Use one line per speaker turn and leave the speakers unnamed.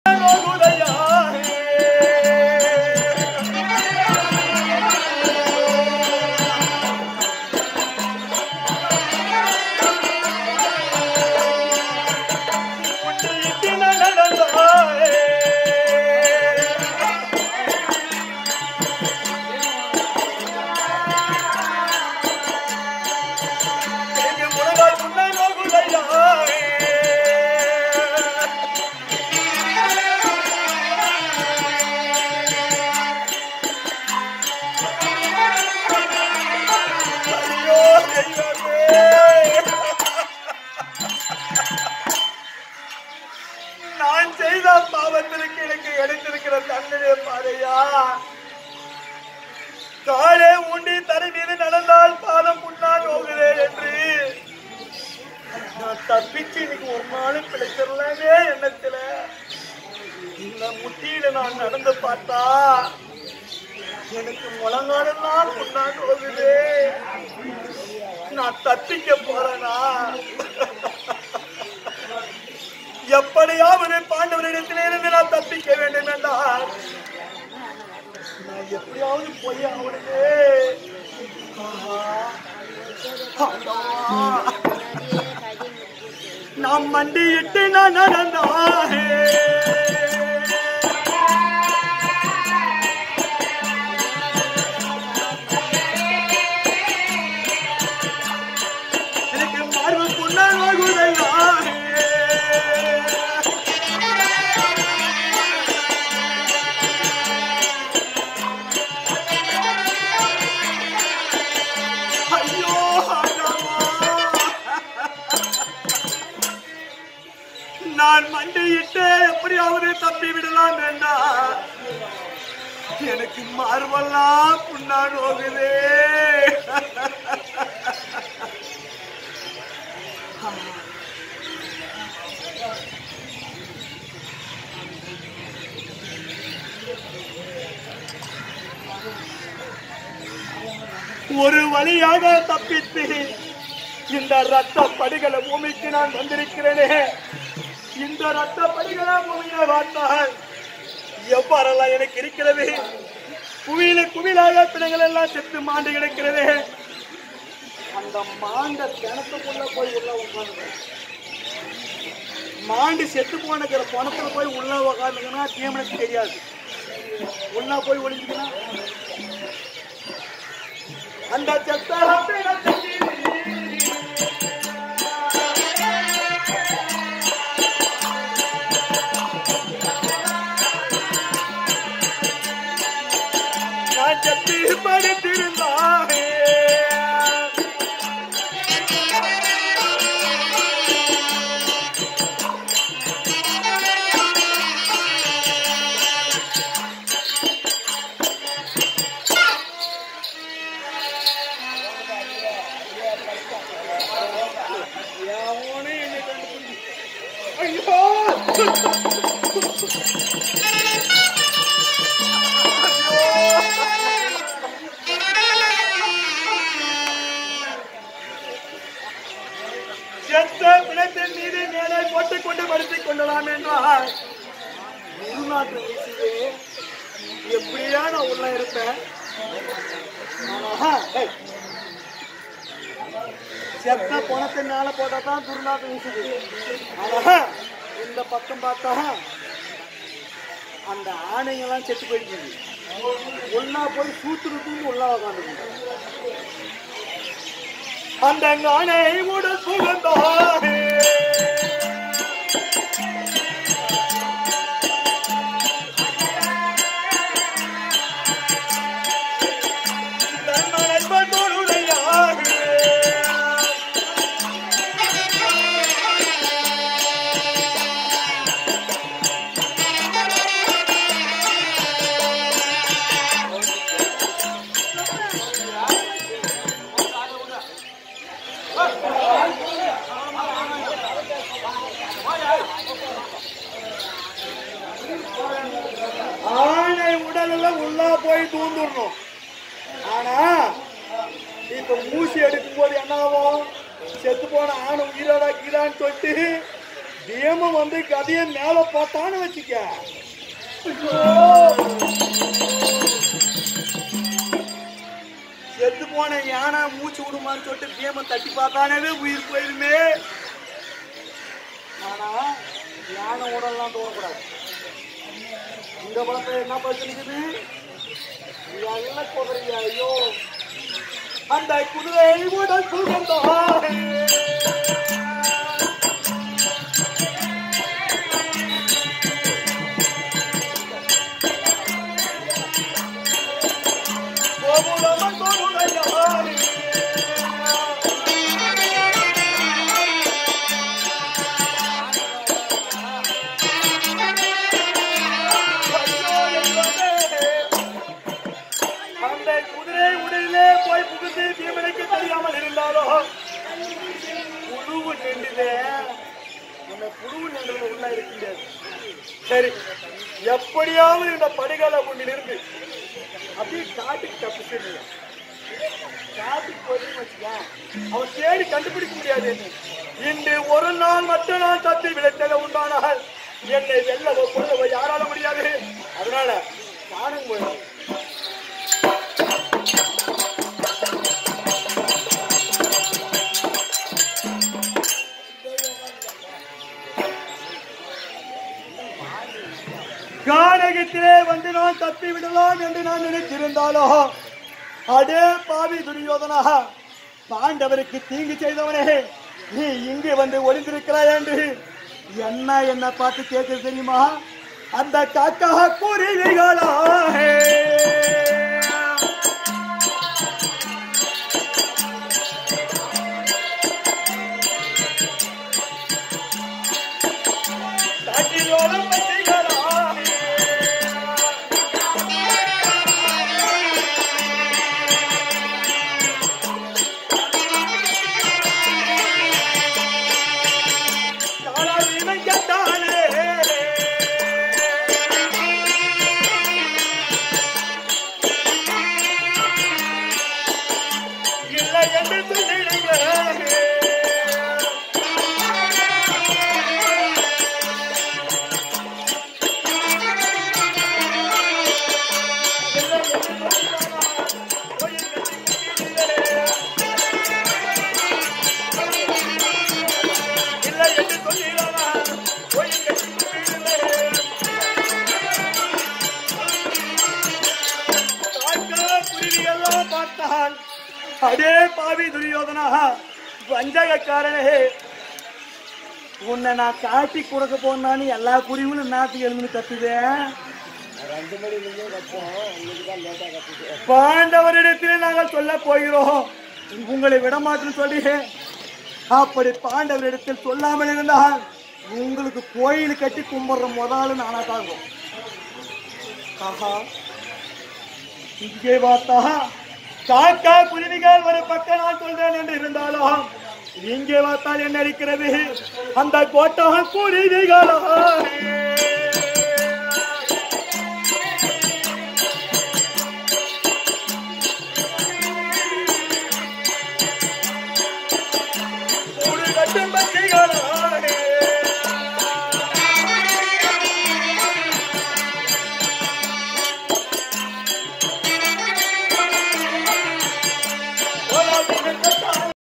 நோகுதையா முன்னிட்டின நடந்தாயே எங்க முழங்கால் முன்ன நோகுதையா ஐயோ தெய்வமே நான் செய்த பாவத்திற்கு எனக்கு எடுத்திருக்கிற தண்டனை பாதையா காலே ஊண்டி தரை மீது நடந்தால் பாதம் முன்னால் போகிறேன் என்று நான் தப்பிச்சு இன்னைக்கு ஒரு நாளும் பிழைச்சிடலாமே எண்ணத்துல இந்த முட்டியில நான் நடந்து பார்த்தா எனக்கு முழங்காலெல்லாம் முன்னாடி போகுது நான் தப்பிக்க போறேனா எப்படியாவது பாண்டவரிடத்திலிருந்து நான் தப்பிக்க வேண்டும் என்றால் நான் எப்படியாவது போய் அவனுக்கு நாம் மண்டியிட்டு நான் நடந்தாயே எனக்கு மார்பு புண்ணால் வாகுதையாயே ஐயோ ஆண்டவா. நான் மண்டியிட்டு எப்படியாவது தப்பி விடலாம் வேண்டாம் எனக்கு மார்பெல்லாம் புண்ணான் போகுதே ஒரு வழியாக தப்பித்து இந்த ரத்த படிகளை பூமிக்கு நான் வந்திருக்கிறேனே இந்த ரத்த படிகளை பூமியில பார்த்தால் எவ்வாறெல்லாம் எனக்கு இருக்கிறது குவியில குவிலாக பிணைகள் எல்லாம் செத்து மாண்டு கிடக்கிறது அந்த மாண்ட கிணத்துக்குள்ள போய் உள்ள உட்காந்து மாண்டு செத்து போனக்கிற பணத்துல போய் உள்ள உட்காந்துங்கன்னா தீமனுக்கு தெரியாது உள்ள போய் ஒளிஞ்சுக்கனா அந்த செத்த நான் செத்து படுத்திருந்தாவே எவனும் என்னை கண்டுபிடிச்சு- ஐயோ செத்த பிணத்தின் மீது மேலே போட்டுக் கொண்டு படுத்திக் கொள்ளலாம் என்றால் உள்நாட்டு வீசியே எப்படியா நான் உள்ள இருப்பேன் ஆனா, ஏய், செத்த பணத்தின் மேல போட்டா தான் துர்நாற்றம் வீசுது ஆனா இந்த பக்கம் பார்த்தா அந்த ஆணைங்கெல்லாம் செத்து போயிடுச்சு ஒன்னா போய் சூத்துருக்கும் உள்ள உக்காந்துருக்கு அந்த ஆணை உடல் புகழ்ந்தாரே தன்மனை பட்டோருடையாக ஆணை உடல்ல உள்ளா போய் தூந்துடணும் ஆனா இப்ப மூசி எடுக்கும் போது என்ன ஆகும் செத்து போன ஆணை உயிரோட கீழான்னு தொட்டு பீமன் வந்து கதையை மேல போட்டான்னு வச்சுக்க ஐயோ! செத்து போன யானை மூச்சு விடுமான்னு சொல்லிட்டு பீமன் தட்டி பார்த்தானே உயிர் போயிருமே ஆனா யானை உடல்லாம் தோணக்கூடாது இந்த படத்துல என்ன பிரச்சனைக்குது என்ன குதிரையா ஐயோ அந்த குதிரை உடல் சுகந்தான் கோபுரமன் கோபுரையாரே. ஐயோ, என்பதே. அந்த குதிரை உடலிலே போய் புகுந்து தீமனுக்கு தெரியாமல் இருந்தாலோ புழுவு நின்றுதே நம்ம புழுவு நின்று உள்ள இருக்க சரி எப்படியாவது இந்த படுகால ஒன்றிலிருந்து அப்படியே காட்டுக்கு தப்பிச்சு காட்டுக்கு போய் வச்சுக்க அவன் தேடி கண்டுபிடிக்க முடியாது இன்று ஒரு நாள் மட்டும் நான் தப்பி விளைத்தத உண்டானால் என்னை வெல்லவோ கொல்லவோ யாரால முடியாது அதனால நானும் போயிடும் கானகத்திலே வந்து நான் தப்பி விடலாம் என்று நான் நினைத்திருந்தாலோ அடே பாவி துரியோதனா பாண்டவருக்கு தீங்கு செய்தவனே நீ இங்கு வந்து ஒளிந்திருக்கிறாய் என்று என்ன என்ன பார்த்து கேட்க தெரியுமா அந்த காக்கா குருவிகளா காட்டிலோடும் பச்சைகளா காலாவீனம் கேட்டாலே இல்லை என்று சொல்லிடுங்க இல்லை என்று சொல்லிடாதா போய் குருவியெல்லாம் பார்த்தான் அடே பாவி துரியோதனா வஞ்சகக்காரனே உன்னை நான் காட்டி கொடுக்க போனான்னு எல்லா குருவிகளும் நாட்டுக்கு எழுந்து கத்துதேன் பாண்டவரிடத்தில் நாங்கள் சொல்ல போகிறோம் உங்களை விடமாட்டேன்னு சொல்லி அப்படி பாண்டவரிடத்தில் சொல்லாமல் இருந்தால் உங்களுக்கு கோயில் கட்டி கும்பிடுற முதல்ல நானா தாங்கும் ஆஹா இங்கே பார்த்தா காக்கா குருவிகள் ஒரு பக்கம் நான் சொல்றேன் என்று இருந்தாலும் இங்கே பார்த்தால் என்ன இருக்கிறது அந்த கோட்டா குருவிகளா கூடு கட்டும் பச்சைகளா